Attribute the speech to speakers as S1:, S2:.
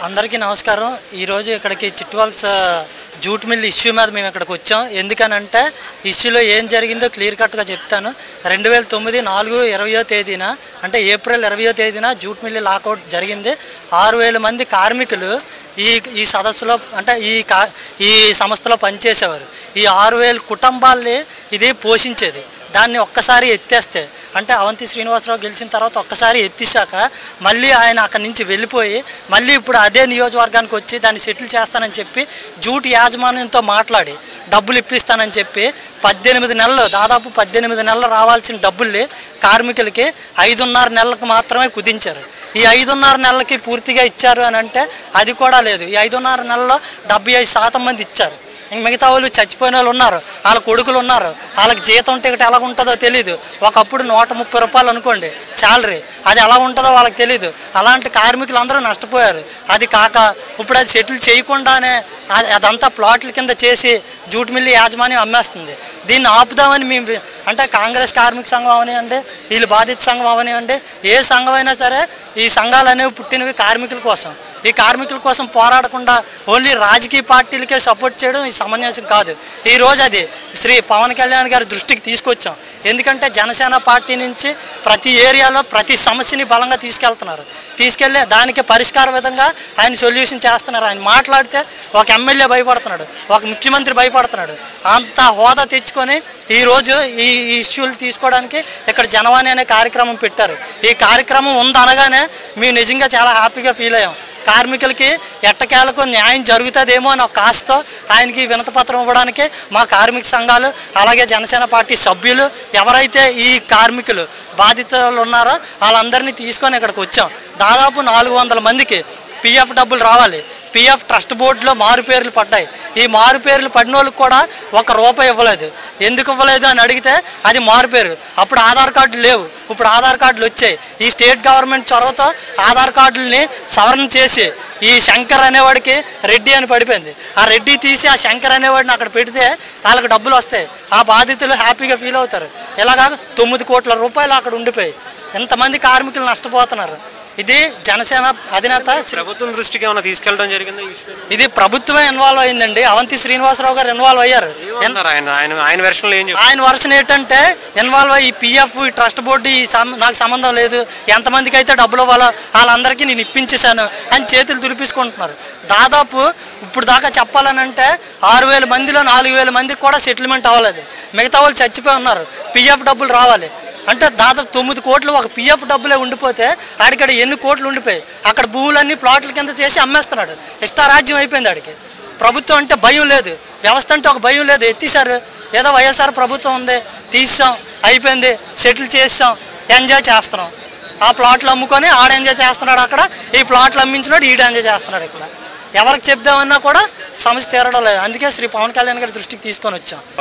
S1: అందరికీ నమస్కారం ఈరోజు ఇక్కడికి చిట్వాల్స్ జూట్ మిల్ ఇష్యూ మీద మేము ఇక్కడికి వచ్చాం ఎందుకనంటే ఇష్యూలో ఏం జరిగిందో క్లియర్ కట్గా చెప్తాను రెండు వేల తొమ్మిది నాలుగు ఇరవయో తేదీన అంటే ఏప్రిల్ ఇరవయో తేదీన జూట్ మిల్ లాకౌట్ జరిగింది ఆరు వేల మంది కార్మికులు ఈ ఈ సదస్సులో అంటే ఈ కా ఈ సంస్థలో పనిచేసేవారు ఈ ఆరు వేల కుటుంబాల్ని ఇది పోషించేది దాన్ని ఒక్కసారి ఎత్తేస్తే అంటే అవంతి శ్రీనివాసరావు గెలిచిన తర్వాత ఒక్కసారి ఎత్తేసాక మళ్ళీ ఆయన అక్కడి నుంచి వెళ్ళిపోయి మళ్ళీ ఇప్పుడు అదే నియోజకవర్గానికి వచ్చి దాన్ని సెటిల్ చేస్తానని చెప్పి జూట్ యాజమాన్యంతో మాట్లాడి డబ్బులు ఇప్పిస్తానని చెప్పి పద్దెనిమిది నెలలు దాదాపు పద్దెనిమిది నెలలు రావాల్సిన డబ్బుల్ని కార్మికులకి ఐదున్నర నెలలకు మాత్రమే కుదించారు ఈ ఐదున్నర నెలలకి పూర్తిగా ఇచ్చారు అని అంటే అది కూడా లేదు ఈ ఐదున్నర నెలలో డెబ్బై ఐదు శాతం మంది ఇచ్చారు ఇంక మిగతా వాళ్ళు చచ్చిపోయిన వాళ్ళు ఉన్నారు వాళ్ళ కొడుకులు ఉన్నారు వాళ్ళకి జీతం టికెట్ ఎలా ఉంటుందో తెలియదు ఒకప్పుడు నూట ముప్పై రూపాయలు అనుకోండి శాలరీ అది ఎలా ఉంటుందో వాళ్ళకి తెలియదు అలాంటి కార్మికులు అందరూ నష్టపోయారు అది కాక ఇప్పుడు అది సెటిల్ చేయకుండానే అ- అదంతా ప్లాట్ల కింద చేసి జూట్ మిల్లి యాజమాన్యం అమ్మేస్తుంది దీన్ని ఆపుదామని మేము వి- అంటే కాంగ్రెస్ కార్మిక సంఘం అవనివ్వండి వీళ్ళు బాధిత సంఘం అవనివ్వండి ఏ సంఘం అయినా సరే ఈ సంఘాలు అనేవి పుట్టినవి కార్మికుల కోసం ఈ కార్మికుల కోసం పోరాడకుండా ఓన్లీ రాజకీయ పార్టీలకే సపోర్ట్ చేయడం ఈ సమంజసం కాదు ఈ రోజు అది శ్రీ పవన్ కళ్యాణ్ గారి దృష్టికి తీసుకొచ్చాం ఎందుకంటే జనసేన పార్టీ నుంచి ప్రతి ఏరియాలో ప్రతి సమస్యని బలంగా తీసుకెళ్తున్నారు తీసుకెళ్ళి దానికి పరిష్కార విధంగా ఆయన సొల్యూషన్ చేస్తున్నారు ఆయన మాట్లాడితే ఒక ఎమ్మెల్యే భయపడుతున్నాడు ఒక ముఖ్యమంత్రి భయపడుతున్నాడు అంత హోదా తెచ్చుకొని ఈరోజు ఈ ఈ ఇష్యూలు తీసుకోవడానికి ఇక్కడ జనవాణి అనే కార్యక్రమం పెట్టారు ఈ కార్యక్రమం ఉందనగానే మేము నిజంగా చాలా హ్యాపీగా ఫీల్ అయ్యాం కార్మికులకి ఎట్టకేలకు న్యాయం జరుగుతుందేమో అని ఒక ఆశతో ఆయనకి వినతపత్రం ఇవ్వడానికి మా కార్మిక సంఘాలు అలాగే జనసేన పార్టీ సభ్యులు ఎవరైతే ఈ కార్మికులు బాధితులు ఉన్నారో వాళ్ళందరినీ తీసుకొని ఇక్కడికి వచ్చాం దాదాపు నాలుగు వందల మందికి పిఎఫ్ డబ్బులు రావాలి పిఎఫ్ ట్రస్ట్ బోర్డులో మారు పేర్లు పడ్డాయి ఈ మారు పేర్లు పడిన వాళ్ళకి కూడా ఒక రూపాయి ఇవ్వలేదు ఎందుకు ఇవ్వలేదు అని అడిగితే అది మారు పేరు అప్పుడు ఆధార్ కార్డులు లేవు ఇప్పుడు ఆధార్ కార్డులు వచ్చాయి ఈ స్టేట్ గవర్నమెంట్ చొరవతో ఆధార్ కార్డుల్ని సవరణ చేసి ఈ శంకర్ అనేవాడికి రెడ్డి అని పడిపోయింది ఆ రెడ్డి తీసి ఆ శంకర్ అనేవాడిని అక్కడ పెడితే వాళ్ళకి డబ్బులు వస్తాయి ఆ బాధితులు హ్యాపీగా ఫీల్ అవుతారు ఇలాగా తొమ్మిది కోట్ల రూపాయలు అక్కడ ఉండిపోయి ఎంతమంది కార్మికులు నష్టపోతున్నారు ఇది జనసేన అధినేత శ్రీ
S2: ప్రభుత్వం దృష్టికి ఏమైనా తీసుకెళ్ళడం జరిగింది ఈ విషయం
S1: ఇది ప్రభుత్వమే ఇన్వాల్వ్ అయిందండి అవంతి శ్రీనివాసరావు గారు ఇన్వాల్వ్ అయ్యారు
S2: ఏమన్నారు ఆయన ఆయన ఆయన వెర్షన్లో ఏం చెప్పారు
S1: ఆయన వర్షన్ ఏంటంటే ఇన్వాల్వ్ అయ్యి పిఎఫ్ ఈ ట్రస్ట్ బోర్డు ఈ సం- నాకు సంబంధం లేదు ఎంతమందికి అయితే డబ్బులు ఇవ్వాలో వాళ్ళందరికీ నేను ఇప్పించేశాను అని చేతులు దులిపించుకుంటున్నారు దాదాపు ఇప్పుడు దాకా చెప్పాలనంటే ఆరు వేల మందిలో నాలుగు వేల మందికి కూడా సెటిల్మెంట్ అవ్వలేదు మిగతా వాళ్ళు చచ్చిపోయి ఉన్నారు పిఎఫ్ డబ్బులు రావాలి అంటే దాదాపు తొమ్మిది కోట్లు ఒక పిఎఫ్ డబ్బులే ఉండిపోతే ఆడికాడ ఎన్ని కోట్లు ఉండిపోయి అక్కడ భూములన్నీ ప్లాట్ల కింద చేసి అమ్మేస్తున్నాడు ఇష్టారాజ్యం అయిపోయింది ఆడికి ప్రభుత్వం అంటే భయం లేదు వ్యవస్థ అంటే ఒక భయం లేదు ఎత్తిసారు ఏదో వైఎస్ఆర్ ప్రభుత్వం ఉంది తీసాం అయిపోయింది సెటిల్ చేసాం ఎంజాయ్ చేస్తున్నాం ఆ ప్లాట్లు అమ్ముకొని ఆడ ఎంజాయ్ చేస్తున్నాడు అక్కడ ఈ ప్లాట్లు అమ్మించినాడు ఈడ ఎంజాయ్ చేస్తున్నాడు ఇక్కడ ఎవరికి చెప్దామన్నా కూడా సమస్య తీరడం లేదు అందుకే శ్రీ పవన్ కళ్యాణ్ గారి దృష్టికి తీసుకొని వచ్చాం